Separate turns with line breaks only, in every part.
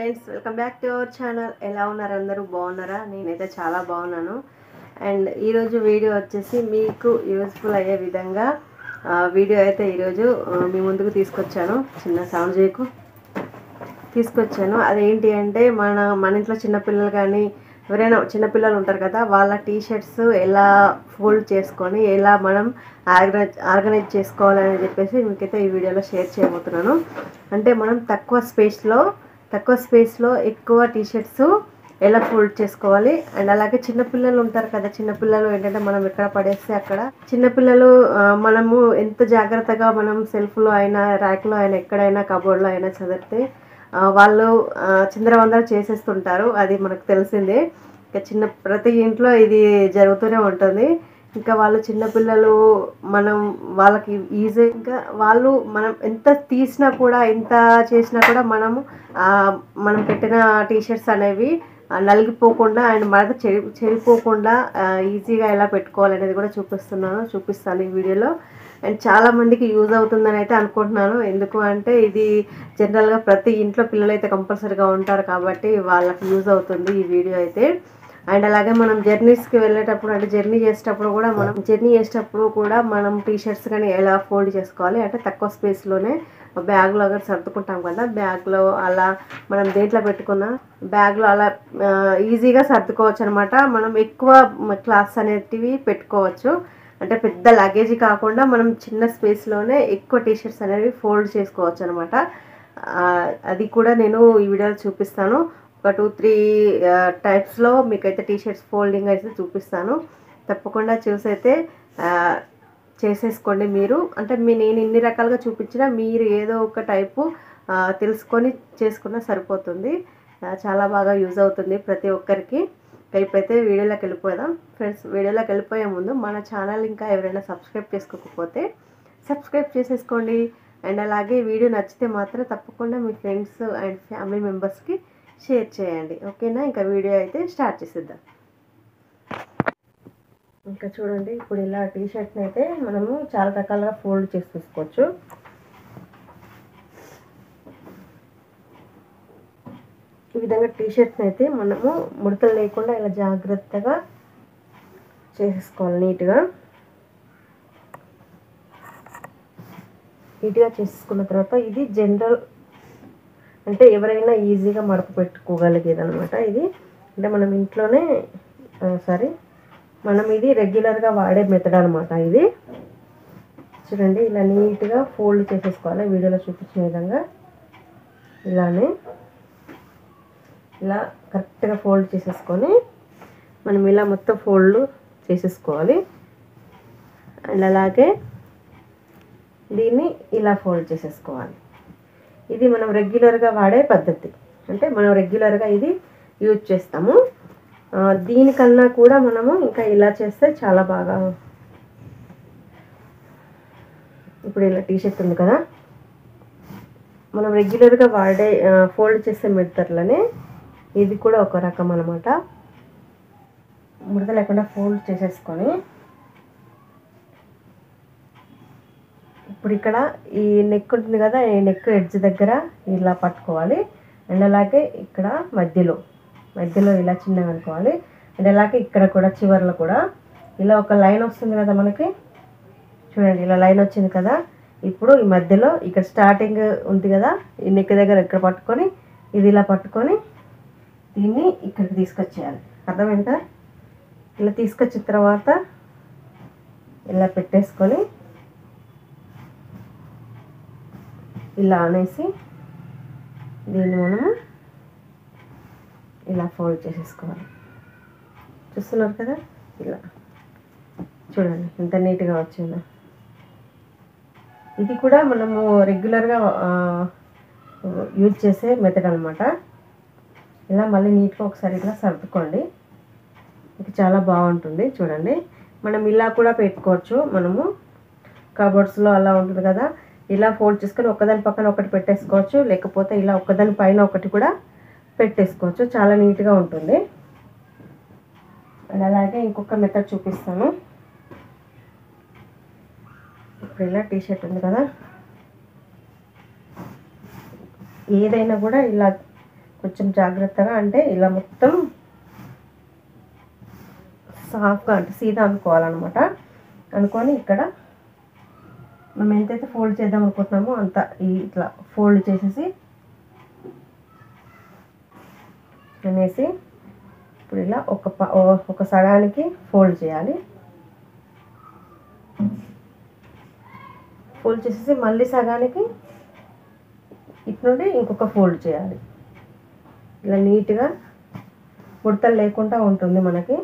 Friends welcome back to our channel ఎలా ఉన్నారు అందరూ బాగున్నారా నేనైతే చాలా బాగున్నాను అండ్ ఈరోజు వీడియో వచ్చేసి మీకు యూస్ఫుల్ అయ్యే విధంగా ఆ, వీడియో అయితే ఈరోజు ఆ, మీ ముందుకు తీసుకొచ్చాను చిన్న సౌండ్ చేయకు తీసుకొచ్చాను అదేంటి అంటే మన మన ఇంట్లో చిన్నపిల్లలు కానీ ఎవరైనా చిన్నపిల్లలు ఉంటారు కదా వాళ్ళ టీ షర్ట్స్ ఎలా ఫోల్డ్ చేసుకొని ఎలా మనం ఆర్గనైజ్ ఆర్గనైజ్ చేసుకోవాలని చెప్పేసి మీకైతే ఈ వీడియోలో షేర్ చేయబోతున్నాను అంటే మనం తక్కువ స్పేస్లో తక్కువ స్పేస్లో ఎక్కువ టీ షర్ట్స్ ఎలా ఫోల్డ్ చేసుకోవాలి అండ్ అలాగే చిన్నపిల్లలు ఉంటారు కదా చిన్నపిల్లలు ఏంటంటే మనం ఎక్కడ పడేస్తే అక్కడ చిన్నపిల్లలు ఆ, మనము ఎంత జాగ్రత్తగా మనం సెల్ఫ్లో అయినా ర్యాక్లో అయినా ఎక్కడైనా కబోర్డ్లో అయినా చదివితే ఆ, వాళ్ళు ఆ, చిందరవందర చేసేస్తుంటారు అది మనకు తెలిసిందే ఇంకా చిన్న ప్రతి ఇంట్లో ఇది జరుగుతూనే ఉంటుంది ఇంకా వాళ్ళు చిన్నపిల్లలు మనం వాళ్ళకి ఈజీ ఇంకా వాళ్ళు మనం ఎంత తీసినా కూడా ఎంత చేసినా కూడా మనము ఆ, మనం పెట్టిన టీషర్ట్స్ అనేవి ఆ, నలిగిపోకుండా అండ్ మడత చెడి చెడిపోకుండా ఆ, ఈజీగా ఎలా పెట్టుకోవాలనేది కూడా చూపిస్తున్నాను చూపిస్తాను ఈ వీడియోలో అండ్ చాలా మందికి యూజ్ అవుతుందని అయితే అనుకుంటున్నాను ఎందుకు అంటే ఇది జనరల్గా ప్రతి ఇంట్లో పిల్లలు అయితే కంపల్సరీగా ఉంటారు కాబట్టి వాళ్ళకి యూజ్ అవుతుంది ఈ వీడియో అయితే అండ్ అలాగే మనం జర్నీస్కి వెళ్ళేటప్పుడు అంటే జర్నీ చేసేటప్పుడు కూడా మనం జర్నీ చేసేటప్పుడు కూడా మనం టీ షర్ట్స్ కానీ ఎలా ఫోల్డ్ చేసుకోవాలి అంటే తక్కువ స్పేస్లోనే బ్యాగ్లో అక్కడ సర్దుకుంటాం కదా బ్యాగ్లో అలా మనం దేంట్లో పెట్టుకున్న బ్యాగ్లో అలా ఆ, ఈజీగా సర్దుకోవచ్చు అనమాట మనం ఎక్కువ క్లాస్ అనేటివి పెట్టుకోవచ్చు అంటే పెద్ద లగేజ్ కాకుండా మనం చిన్న స్పేస్లోనే ఎక్కువ టీ షర్ట్స్ అనేవి ఫోల్డ్ చేసుకోవచ్చు అనమాట అది కూడా నేను ఈ వీడియోలో చూపిస్తాను ఒక టూ త్రీ టైప్స్లో మీకైతే టీ షర్ట్స్ ఫోల్డింగ్ అయితే చూపిస్తాను తప్పకుండా చూసైతే ఆ, చేసేసుకోండి మీరు అంటే మీ నేను ఇన్ని రకాలుగా చూపించినా మీరు ఏదో ఒక టైపు ఆ, తెలుసుకొని చేసుకున్నా సరిపోతుంది ఆ, చాలా బాగా యూజ్ అవుతుంది ప్రతి ఒక్కరికి ఇంకా ఇప్పుడైతే వీడియోలోకి వెళ్ళిపోదాం ఫ్రెండ్స్ వీడియోలోకి వెళ్ళిపోయే ముందు మన ఛానల్ ఇంకా ఎవరైనా సబ్స్క్రైబ్ చేసుకోకపోతే సబ్స్క్రైబ్ చేసేసుకోండి అండ్ అలాగే వీడియో నచ్చితే మాత్రం తప్పకుండా మీ ఫ్రెండ్స్ అండ్ ఫ్యామిలీ మెంబర్స్కి షేర్ చేయండి ఓకేనా ఇంకా వీడియో అయితే స్టార్ట్ చేసేద్దాం ఇంకా చూడండి ఇప్పుడు ఇలా టీ షర్ట్ని అయితే మనము చాలా రకాలుగా ఫోల్డ్ చేసి తీసుకోవచ్చు ఈ విధంగా టీ షర్ట్ని అయితే మనము ముడతలు లేకుండా ఇలా జాగ్రత్తగా చేసేసుకోవాలి నీట్గా నీట్గా చేసేసుకున్న తర్వాత ఇది జనరల్ అంటే ఎవరైనా ఈజీగా మడత పెట్టుకోగలిగేది అనమాట ఇది అంటే మనం ఇంట్లోనే సారీ మనం ఇది రెగ్యులర్గా వాడే మెథడ్ అనమాట ఇది చూడండి ఇలా నీట్గా ఫోల్డ్ చేసేసుకోవాలి వీడియోలో చూపించిన విధంగా ఇలానే ఇలా కరెక్ట్గా ఫోల్డ్ చేసేసుకొని మనం ఇలా మొత్తం ఫోల్డ్ చేసేసుకోవాలి అండ్ అలాగే దీన్ని ఇలా ఫోల్డ్ చేసేసుకోవాలి ఇది మనం రెగ్యులర్గా వాడే పద్ధతి అంటే మనం రెగ్యులర్గా ఇది యూజ్ చేస్తాము ఆ, దీనికన్నా కూడా మనము ఇంకా ఇలా చేస్తే చాలా బాగా ఇప్పుడు ఇలా టీ షర్ట్ ఉంది కదా మనం రెగ్యులర్గా వాడే ఫోల్డ్ చేసే మెథడ్లనే ఇది కూడా ఒక రకం అనమాట ముడత లేకుండా ఫోల్డ్ చేసేసుకొని ఇప్పుడు ఇక్కడ ఈ నెక్ ఉంటుంది కదా ఈ నెక్ ఎడ్జ్ దగ్గర ఇలా పట్టుకోవాలి అండ్ అలాగే ఇక్కడ మధ్యలో మధ్యలో ఇలా చిన్నగా అనుకోవాలి అండ్ అలాగే ఇక్కడ కూడా చివర్లో కూడా ఇలా ఒక లైన్ వస్తుంది కదా మనకి చూడండి ఇలా లైన్ వచ్చింది కదా ఇప్పుడు ఈ మధ్యలో ఇక్కడ స్టార్టింగ్ ఉంది కదా ఈ నెక్ దగ్గర ఇక్కడ పట్టుకొని ఇది ఇలా పట్టుకొని దీన్ని ఇక్కడికి తీసుకొచ్చేయాలి అర్థమైందా ఇలా తీసుకొచ్చిన తర్వాత ఇలా పెట్టేసుకొని ఇలా అనేసి దీన్ని మనము ఇలా ఫోల్డ్ చేసేసుకోవాలి చూస్తున్నారు కదా ఇలా చూడండి ఎంత నీట్గా వచ్చిందో ఇది కూడా మనము రెగ్యులర్గా యూజ్ చేసే మెథడ్ అనమాట ఇలా మళ్ళీ నీట్గా ఒకసారి ఇట్లా సర్దుకోండి ఇది చాలా బాగుంటుంది చూడండి మనం ఇలా కూడా పెట్టుకోవచ్చు మనము కబోర్డ్స్లో అలా ఉంటుంది కదా ఇలా ఫోల్డ్ చేసుకొని ఒకదాని పక్కన ఒకటి పెట్టేసుకోవచ్చు లేకపోతే ఇలా ఒకదాని పైన ఒకటి కూడా పెట్టేసుకోవచ్చు చాలా నీట్గా ఉంటుంది అండ్ అలాగే ఇంకొక మెథడ్ చూపిస్తాను ఇప్పుడు ఇలా టీ షర్ట్ ఉంది కదా ఏదైనా కూడా ఇలా కొంచెం జాగ్రత్తగా అంటే ఇలా మొత్తం సాఫ్గా అంటే సీదా అనుకోవాలన్నమాట అనుకొని ఇక్కడ మనం ఎంతైతే ఫోల్డ్ చేద్దాం అనుకుంటున్నామో అంత ఈ ఇట్లా ఫోల్డ్ చేసేసి అనేసి ఇప్పుడు ఇలా ఒక ప- ఓ- ఒక సగానికి ఫోల్డ్ చేయాలి ఫోల్డ్ చేసేసి మళ్ళీ సగానికి ఇటు నుండి ఇంకొక ఫోల్డ్ చేయాలి ఇలా నీట్గా ముడతలు లేకుండా ఉంటుంది మనకి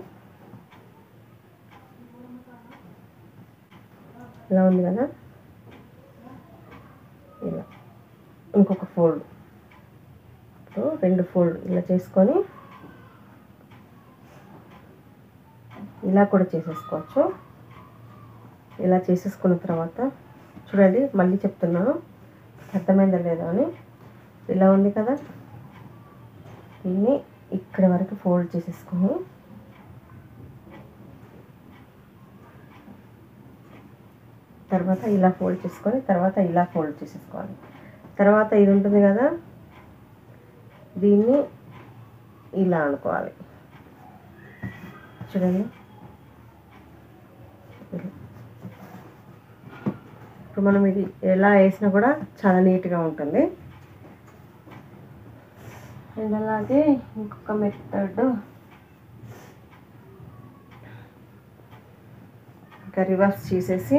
ఇలా ఉంది కదా ఇలా ఇంకొక ఫోల్డ్ ఇప్పుడు రెండు ఫోల్డ్ ఇలా చేసుకొని ఇలా కూడా చేసేసుకోవచ్చు ఇలా చేసేసుకున్న తర్వాత చూడండి మళ్ళీ చెప్తున్నాను అర్థమైందా లేదా అని ఇలా ఉంది కదా దీన్ని ఇక్కడ వరకు ఫోల్డ్ చేసేసుకొని తర్వాత ఇలా ఫోల్డ్ చేసుకొని తర్వాత ఇలా ఫోల్డ్ చేసేసుకోవాలి తర్వాత ఇది ఉంటుంది కదా దీన్ని ఇలా అనుకోవాలి చూడండి ఇలా. ఇప్పుడు మనం ఇది ఎలా వేసినా కూడా చాలా నీట్గా ఉంటుంది అండ్ అలాగే ఇంకొక మెథడ్ ఇంకా రివర్స్ చేసేసి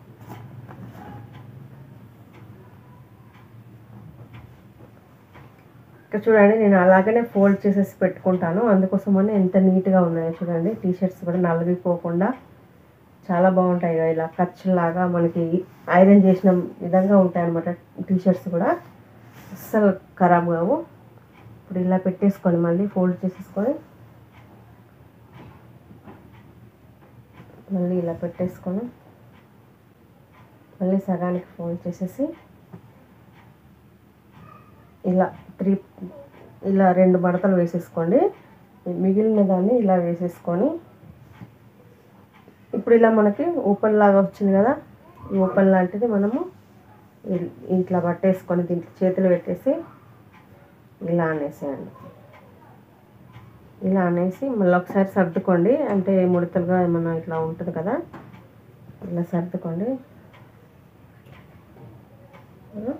ఇక్కడ చూడండి నేను అలాగనే ఫోల్డ్ చేసేసి పెట్టుకుంటాను అందుకోసమని ఎంత నీట్గా ఉన్నాయో చూడండి టీ షర్ట్స్ కూడా నలిగిపోకుండా చాలా బాగుంటాయి కదా ఇలా ఖర్చులాగా మనకి ఐరన్ చేసిన విధంగా ఉంటాయి అనమాట టీ షర్ట్స్ కూడా అస్సలు ఖరాబ్ కావు ఇప్పుడు ఇలా పెట్టేసుకొని మళ్ళీ ఫోల్డ్ చేసేసుకొని మళ్ళీ ఇలా పెట్టేసుకొని మళ్ళీ సగానికి ఫోల్డ్ చేసేసి ఇలా త్రీ ఇలా రెండు మడతలు వేసేసుకోండి మిగిలిన దాన్ని ఇలా వేసేసుకొని ఇప్పుడు ఇలా మనకి ఓపెన్ లాగా వచ్చింది కదా ఈ ఓపెన్ లాంటిది మనము ఇ- ఇట్లా పట్టేసుకొని దీంట్లో చేతులు పెట్టేసి ఇలా అనేసేయండి ఇలా అనేసి మళ్ళీ ఒకసారి సర్దుకోండి అంటే ముడతలుగా ఏమన్నా ఇట్లా ఉంటుంది కదా ఇలా సర్దుకోండి ఆ?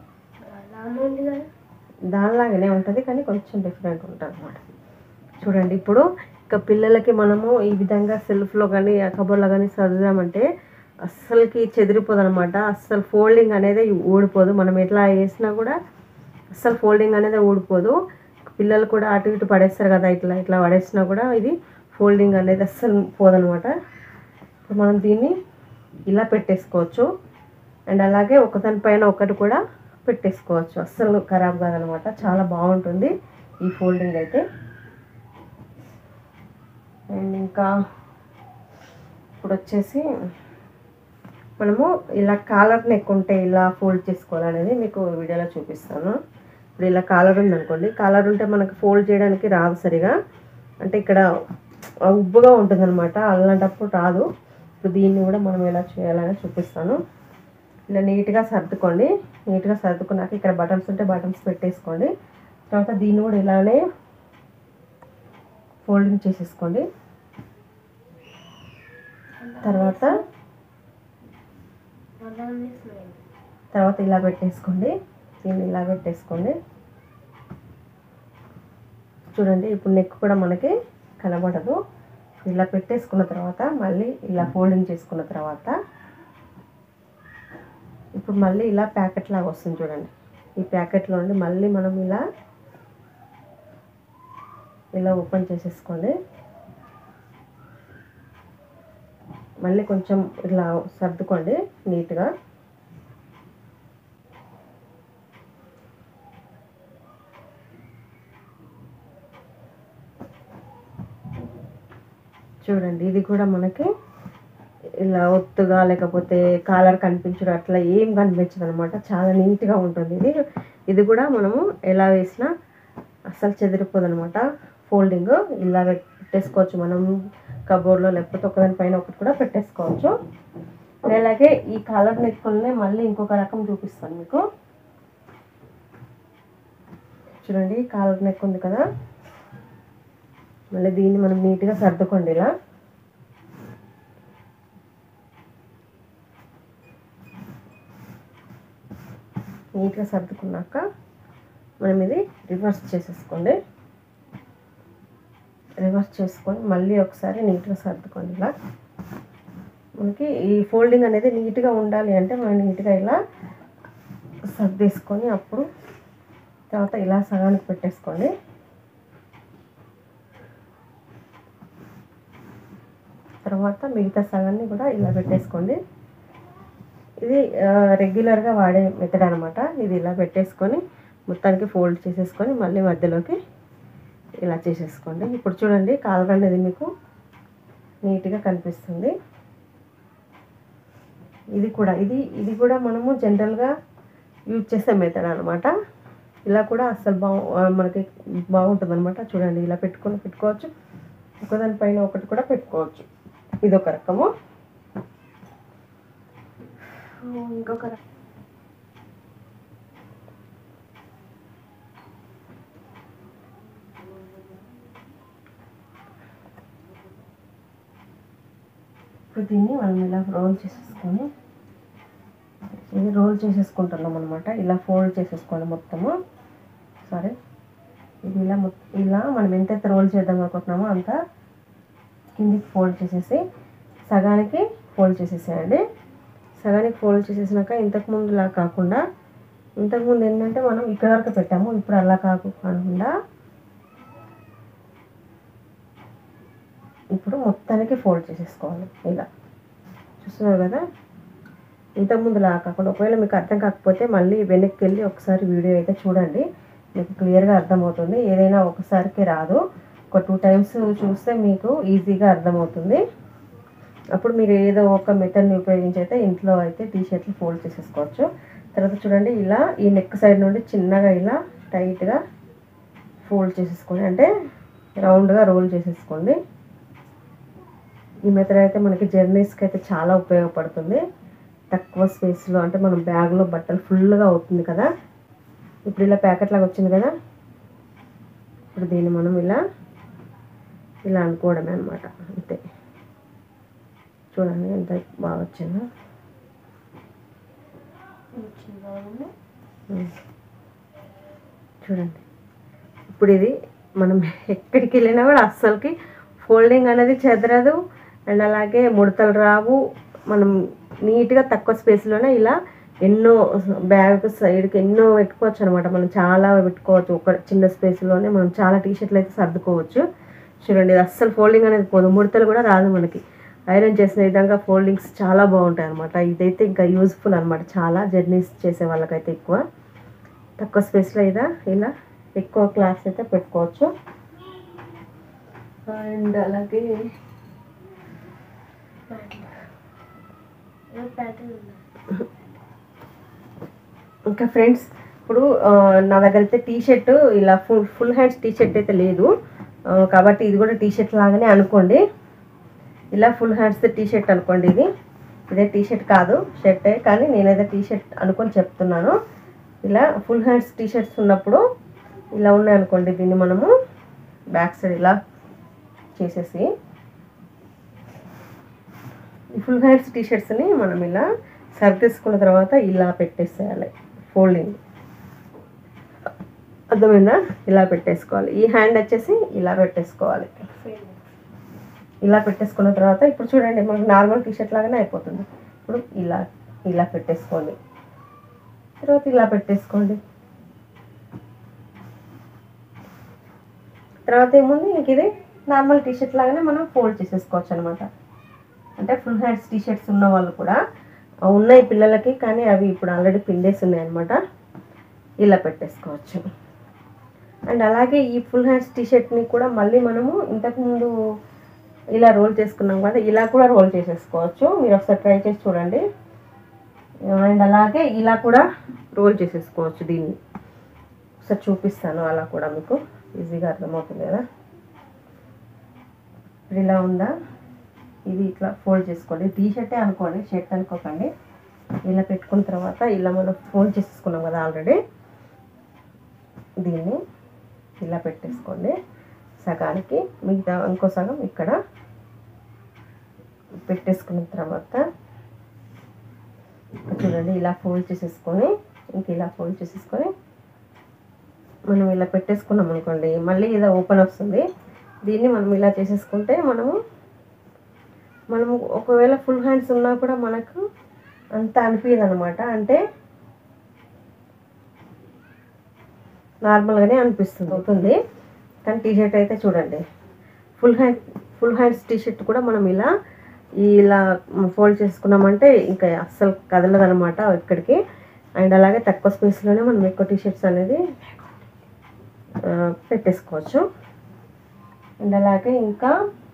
దానిలాగానే ఉంటుంది కానీ కొంచెం డిఫరెంట్ ఉంటుంది అనమాట చూడండి ఇప్పుడు ఇక పిల్లలకి మనము ఈ విధంగా సెల్ఫ్లో కానీ కబోర్డ్లో కానీ సర్దామంటే అస్సలకి చెదిరిపోదు అనమాట అస్సలు ఫోల్డింగ్ అనేది ఊడిపోదు మనం ఎట్లా వేసినా కూడా అస్సలు ఫోల్డింగ్ అనేది ఊడిపోదు పిల్లలు కూడా అటు ఇటు పడేస్తారు కదా ఇట్లా ఇట్లా పడేసినా కూడా ఇది ఫోల్డింగ్ అనేది అస్సలు పోదనమాట ఇప్పుడు మనం దీన్ని ఇలా పెట్టేసుకోవచ్చు అండ్ అలాగే ఒకదాని పైన ఒకటి కూడా పెట్టేసుకోవచ్చు అస్సలు ఖరాబ్ కాదనమాట చాలా బాగుంటుంది ఈ ఫోల్డింగ్ అయితే అండ్ ఇంకా ఇప్పుడు వచ్చేసి మనము ఇలా కాలర్ నెక్ ఉంటే ఇలా ఫోల్డ్ చేసుకోవాలనేది మీకు వీడియోలో చూపిస్తాను ఇప్పుడు ఇలా కాలర్ ఉందనుకోండి కాలర్ ఉంటే మనకు ఫోల్డ్ చేయడానికి రాదు సరిగా అంటే ఇక్కడ ఆ ఉబ్బుగా ఉంటుందన్నమాట అలాంటప్పుడు రాదు ఇప్పుడు దీన్ని కూడా మనం ఎలా చేయాలని చూపిస్తాను ఇలా నీట్గా సర్దుకోండి నీట్గా సర్దుకున్నాక ఇక్కడ బటన్స్ ఉంటే బటన్స్ పెట్టేసుకోండి తర్వాత దీన్ని కూడా ఇలానే ఫోల్డింగ్ చేసేసుకోండి తర్వాత తర్వాత ఇలా పెట్టేసుకోండి దీన్ని ఇలా పెట్టేసుకోండి చూడండి ఇప్పుడు నెక్ కూడా మనకి కనబడదు ఇలా పెట్టేసుకున్న తర్వాత మళ్ళీ ఇలా ఫోల్డింగ్ చేసుకున్న తర్వాత ఇప్పుడు మళ్ళీ ఇలా ప్యాకెట్ లాగా వస్తుంది చూడండి ఈ ప్యాకెట్లో నుండి మళ్ళీ మనం ఇలా ఇలా ఓపెన్ చేసేసుకోండి మళ్ళీ కొంచెం ఇలా సర్దుకోండి నీట్గా చూడండి ఇది కూడా మనకి ఇలా ఒత్తుగా లేకపోతే కాలర్ కనిపించడం అట్లా ఏం కనిపించదు అనమాట చాలా నీట్గా ఉంటుంది ఇది ఇది కూడా మనము ఎలా వేసినా అస్సలు చెదిరిపోదు అనమాట ఫోల్డింగ్ ఇలా పెట్టేసుకోవచ్చు మనం కబోర్డ్లో లేకపోతే ఒకదాని పైన ఒకటి కూడా పెట్టేసుకోవచ్చు నేను అలాగే ఈ కాలర్ నెక్కుల్ని మళ్ళీ ఇంకొక రకం చూపిస్తాను మీకు చూడండి కాలర్ నెక్ ఉంది కదా మళ్ళీ దీన్ని మనం నీట్గా సర్దుకోండి ఇలా నీట్గా సర్దుకున్నాక మనం ఇది రివర్స్ చేసేసుకోండి రివర్స్ చేసుకొని మళ్ళీ ఒకసారి నీట్గా సర్దుకోండి ఇలా మనకి ఈ ఫోల్డింగ్ అనేది నీట్గా ఉండాలి అంటే మనం నీట్గా ఇలా సర్దేసుకొని అప్పుడు తర్వాత ఇలా సగానికి పెట్టేసుకోండి తర్వాత మిగతా సగాన్ని కూడా ఇలా పెట్టేసుకోండి ఇది ఆ, రెగ్యులర్గా వాడే మెథడ్ అనమాట ఇది ఇలా పెట్టేసుకొని మొత్తానికి ఫోల్డ్ చేసేసుకొని మళ్ళీ మధ్యలోకి ఇలా చేసేసుకోండి ఇప్పుడు చూడండి కాలర్ అనేది మీకు నీట్గా కనిపిస్తుంది ఇది కూడా ఇది ఇది కూడా మనము జనరల్గా యూజ్ చేసే మెథడ్ అనమాట ఇలా కూడా అస్సలు బాగు మనకి బాగుంటుంది అనమాట చూడండి ఇలా పెట్టుకొని పెట్టుకోవచ్చు ఒకదాని పైన ఒకటి కూడా పెట్టుకోవచ్చు ఇది ఒక రకము ఇంకొక రకం ఇప్పుడు దీన్ని మనం ఇలా రోల్ చేసేసుకొని ఇది రోల్ చేసేసుకుంటున్నాం అనమాట ఇలా ఫోల్డ్ చేసేసుకోండి మొత్తము సారీ ఇది ఇలా మొత్తం ఇలా మనం ఎంతైతే రోల్ చేద్దాం అనుకుంటున్నామో అంత కిందికి ఫోల్డ్ చేసేసి సగానికి ఫోల్డ్ చేసేసేయండి సగానికి ఫోల్డ్ చేసేసినాక ఇంతకుముందు ఇలా కాకుండా ఇంతకుముందు ఏంటంటే మనం ఇక్కడ వరకు పెట్టాము ఇప్పుడు అలా కాకుండా ఇప్పుడు మొత్తానికి ఫోల్డ్ చేసేసుకోవాలి ఇలా చూస్తున్నారు కదా ఇంతకుముందు లా కాకుండా ఒకవేళ మీకు అర్థం కాకపోతే మళ్ళీ వెనక్కి వెళ్ళి ఒకసారి వీడియో అయితే చూడండి మీకు క్లియర్గా అర్థమవుతుంది ఏదైనా ఒకసారికి రాదు ఒక టూ టైమ్స్ చూస్తే మీకు ఈజీగా అర్థమవుతుంది అప్పుడు మీరు ఏదో ఒక మెథడ్ని ఉపయోగించి అయితే ఇంట్లో అయితే టీ షర్ట్లు ఫోల్డ్ చేసేసుకోవచ్చు తర్వాత చూడండి ఇలా ఈ నెక్ సైడ్ నుండి చిన్నగా ఇలా టైట్గా ఫోల్డ్ చేసేసుకోండి అంటే రౌండ్గా రోల్ చేసేసుకోండి ఈ మెథడ్ అయితే మనకి జర్నీస్కి అయితే చాలా ఉపయోగపడుతుంది తక్కువ స్పేస్లో అంటే మనం బ్యాగ్లో బట్టలు ఫుల్గా అవుతుంది కదా ఇప్పుడు ఇలా ప్యాకెట్ లాగా వచ్చింది కదా ఇప్పుడు దీన్ని మనం ఇలా ఇలా అనుకోవడమే అనమాట అంతే చూడండి ఎంత బాగా వచ్చిందో ఉమ్. చూడండి ఇప్పుడు ఇది మనం ఎక్కడికి వెళ్ళినా కూడా అస్సలకి ఫోల్డింగ్ అనేది చెదరదు అండ్ అలాగే ముడతలు రావు మనం నీట్గా తక్కువ స్పేస్లోనే ఇలా ఎన్నో బ్యాగ్ సైడ్కి ఎన్నో పెట్టుకోవచ్చు అనమాట మనం చాలా పెట్టుకోవచ్చు ఒక చిన్న స్పేస్లోనే మనం చాలా టీ షర్ట్లు అయితే సర్దుకోవచ్చు చూడండి ఇది అస్సలు ఫోల్డింగ్ అనేది పోదు ముడతలు కూడా రాదు మనకి ఐరన్ చేసిన విధంగా ఫోల్డింగ్స్ చాలా బాగుంటాయి అనమాట ఇదైతే ఇంకా యూజ్ఫుల్ అనమాట చాలా జర్నీస్ చేసే వాళ్ళకైతే ఎక్కువ తక్కువ స్పేస్లో ఇదా ఇలా ఎక్కువ క్లాస్ అయితే పెట్టుకోవచ్చు అండ్ అలాగే ఇంకా ఫ్రెండ్స్ ఇప్పుడు ఆ, నా దగ్గర అయితే టీ షర్ట్ ఇలా full full hands T shirt అయితే లేదు ఆ, కాబట్టి ఇది కూడా టీ షర్ట్ లాగానే అనుకోండి ఇలా ఫుల్ హ్యాండ్స్ టీ షర్ట్ అనుకోండి ఇది ఇదే టీ షర్ట్ కాదు షర్టే కానీ నేనైతే టీ షర్ట్ అనుకొని చెప్తున్నాను ఇలా ఫుల్ హ్యాండ్స్ టీ షర్ట్స్ ఉన్నప్పుడు ఇలా ఉన్నాయి అనుకోండి దీన్ని మనము బ్యాక్ సైడ్ ఇలా చేసేసి ఈ ఫుల్ హ్యాండ్స్ టీ షర్ట్స్ని మనం ఇలా సర్దేసుకున్న తర్వాత ఇలా పెట్టేసేయాలి ఫోల్డింగ్ అర్థమైందా ఇలా పెట్టేసుకోవాలి ఈ హ్యాండ్ వచ్చేసి ఇలా పెట్టేసుకోవాలి ఇలా పెట్టేసుకున్న తర్వాత ఇప్పుడు చూడండి మనకు నార్మల్ టీ షర్ట్ లాగానే అయిపోతుంది ఇప్పుడు ఇలా ఇలా పెట్టేసుకోండి తర్వాత ఇలా పెట్టేసుకోండి తర్వాత ఏముంది ఇంక ఇది నార్మల్ టీ షర్ట్ లాగానే మనం ఫోల్డ్ చేసేసుకోవచ్చు అనమాట అంటే ఫుల్ హ్యాండ్స్ టీ షర్ట్స్ ఉన్న వాళ్ళు కూడా ఆ, ఉన్నాయి పిల్లలకి కానీ అవి ఇప్పుడు ఆల్రెడీ పిండేసి ఉన్నాయి అనమాట ఇలా పెట్టేసుకోవచ్చు అండ్ అలాగే ఈ ఫుల్ హ్యాండ్స్ టీ షర్ట్ని కూడా మళ్ళీ మనము ఇంతకుముందు ఇలా రోల్ చేసుకున్నాం కదా ఇలా కూడా రోల్ చేసేసుకోవచ్చు మీరు ఒకసారి ట్రై చేసి చూడండి అండ్ అలాగే ఇలా కూడా రోల్ చేసేసుకోవచ్చు దీన్ని ఒకసారి చూపిస్తాను అలా కూడా మీకు ఈజీగా అర్థమవుతుంది కదా ఇప్పుడు ఇలా ఉందా ఇది ఇట్లా ఫోల్డ్ చేసుకోండి టీ షర్టే అనుకోండి షర్ట్ అనుకోకండి ఇలా పెట్టుకున్న తర్వాత ఇలా మనం ఫోల్డ్ చేసేసుకున్నాం కదా ఆల్రెడీ దీన్ని ఇలా పెట్టేసుకోండి సగానికి మిగతా ఇంకో సగం ఇక్కడ పెట్టేసుకున్న తర్వాత చూడండి ఇలా ఫోల్డ్ చేసేసుకొని ఇంక ఇలా ఫోల్డ్ చేసేసుకొని మనం ఇలా పెట్టేసుకున్నాం అనుకోండి మళ్ళీ ఇలా ఓపెన్ వస్తుంది దీన్ని మనం ఇలా చేసేసుకుంటే మనము మనము ఒకవేళ ఫుల్ హ్యాండ్స్ ఉన్నా కూడా మనకు అంత అనిపించదు అనమాట అంటే నార్మల్గానే అనిపిస్తుంది అవుతుంది కానీ టీషర్ట్ అయితే చూడండి full hand full hands T shirt కూడా మనం ఇలా ఇలా ఫోల్డ్ చేసుకున్నామంటే ఇంకా అస్సలు కదలదు అనమాట ఇక్కడికి అండ్ అలాగే తక్కువ స్పేస్లోనే మనం ఎక్కువ టీషర్ట్స్ అనేది ఆ, పెట్టేసుకోవచ్చు అండ్ అలాగే ఇంకా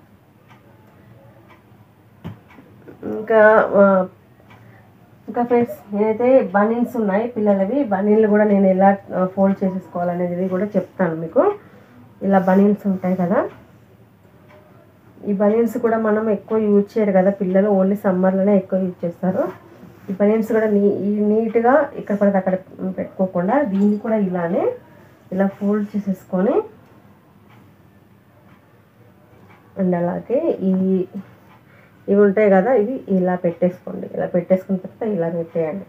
ఇంకా ఆ, ఇంకా ఫ్రెండ్స్ నేనైతే బనీన్స్ ఉన్నాయి పిల్లలవి బనీన్లు కూడా నేను ఎలా ఫోల్డ్ చేసేసుకోవాలనేది కూడా చెప్తాను మీకు ఇలా బనీన్స్ ఉంటాయి కదా ఈ బనీన్స్ కూడా మనం ఎక్కువ యూజ్ చేయరు కదా పిల్లలు ఓన్లీ సమ్మర్లోనే ఎక్కువ యూజ్ చేస్తారు ఈ బనీన్స్ కూడా నీ ఈ నీట్గా ఇక్కడ పడితే అక్కడ పెట్టుకోకుండా దీన్ని కూడా ఇలానే ఇలా ఫోల్డ్ చేసేసుకొని అండ్ అలాగే ఈ ఇవి ఉంటాయి కదా ఇవి ఇలా పెట్టేసుకోండి ఇలా పెట్టేసుకున్న తర్వాత ఇలా పెట్టేయండి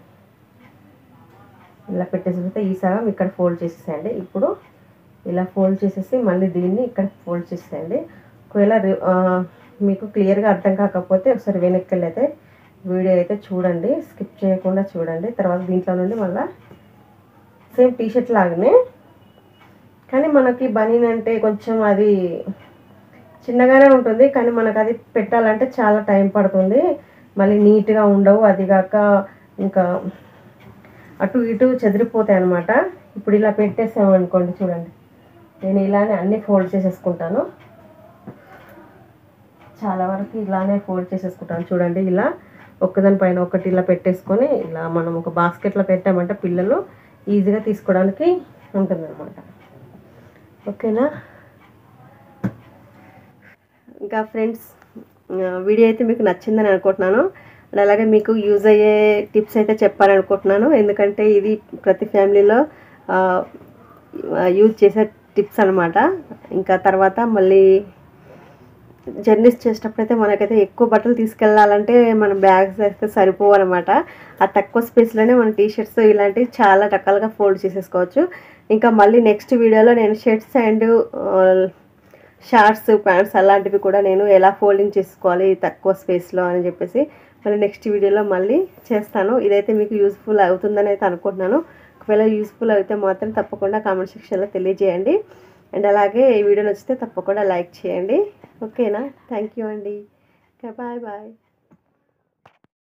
ఇలా పెట్టేసిన తర్వాత ఈ సగం ఇక్కడ ఫోల్డ్ చేసేసేయండి ఇప్పుడు ఇలా ఫోల్డ్ చేసేసి మళ్ళీ దీన్ని ఇక్కడ ఫోల్డ్ చేసేయండి ఒకవేళ రి- ఆ, మీకు క్లియర్గా అర్థం కాకపోతే ఒకసారి వెనక్కి వెళ్ళి అయితే వీడియో అయితే చూడండి స్కిప్ చేయకుండా చూడండి తర్వాత దీంట్లో నుండి మళ్ళీ సేమ్ టీషర్ట్ లాగానే కానీ మనకి బనీన్ అంటే కొంచెం అది చిన్నగానే ఉంటుంది కానీ మనకు అది పెట్టాలంటే చాలా టైం పడుతుంది మళ్ళీ నీట్గా ఉండవు అది కాక ఇంకా అటు ఇటు చెదిరిపోతాయి అనమాట ఇప్పుడు ఇలా పెట్టేసాము అనుకోండి చూడండి నేను ఇలానే అన్ని ఫోల్డ్ చేసేసుకుంటాను చాలా వరకు ఇలానే ఫోల్డ్ చేసేసుకుంటాను చూడండి ఇలా ఒక్కదాని పైన ఒకటి ఇలా పెట్టేసుకొని ఇలా మనం ఒక బాస్కెట్లో పెట్టామంటే పిల్లలు ఈజీగా తీసుకోవడానికి ఉంటుందన్నమాట ఓకేనా ఇంకా ఫ్రెండ్స్ వీడియో అయితే మీకు నచ్చిందని అనుకుంటున్నాను అండ్ అలాగే మీకు యూజ్ అయ్యే టిప్స్ అయితే చెప్పాలనుకుంటున్నాను ఎందుకంటే ఇది ప్రతి ఫ్యామిలీలో యూజ్ చేసే టిప్స్ అనమాట ఇంకా తర్వాత మళ్ళీ జర్నీస్ చేసేటప్పుడు అయితే మనకైతే ఎక్కువ బట్టలు తీసుకెళ్ళాలంటే మన బ్యాగ్స్ అయితే సరిపోవన్నమాట ఆ తక్కువ స్పేస్లోనే మన టీ షర్ట్స్ ఇలాంటివి చాలా రకాలుగా ఫోల్డ్ చేసేసుకోవచ్చు ఇంకా మళ్ళీ నెక్స్ట్ వీడియోలో నేను షర్ట్స్ అండ్ షార్ట్స్ ప్యాంట్స్ అలాంటివి కూడా నేను ఎలా ఫోల్డింగ్ చేసుకోవాలి తక్కువ స్పేస్లో అని చెప్పేసి మళ్ళీ నెక్స్ట్ వీడియోలో మళ్ళీ చేస్తాను ఇదైతే మీకు యూస్ఫుల్ అవుతుందని అయితే అనుకుంటున్నాను ఒకవేళ యూస్ఫుల్ అయితే మాత్రం తప్పకుండా కామెంట్ సెక్షన్లో తెలియజేయండి అండ్ అలాగే ఈ వీడియో నచ్చితే తప్పకుండా లైక్ చేయండి ఓకేనా థ్యాంక్ యూ అండి బాయ్ బాయ్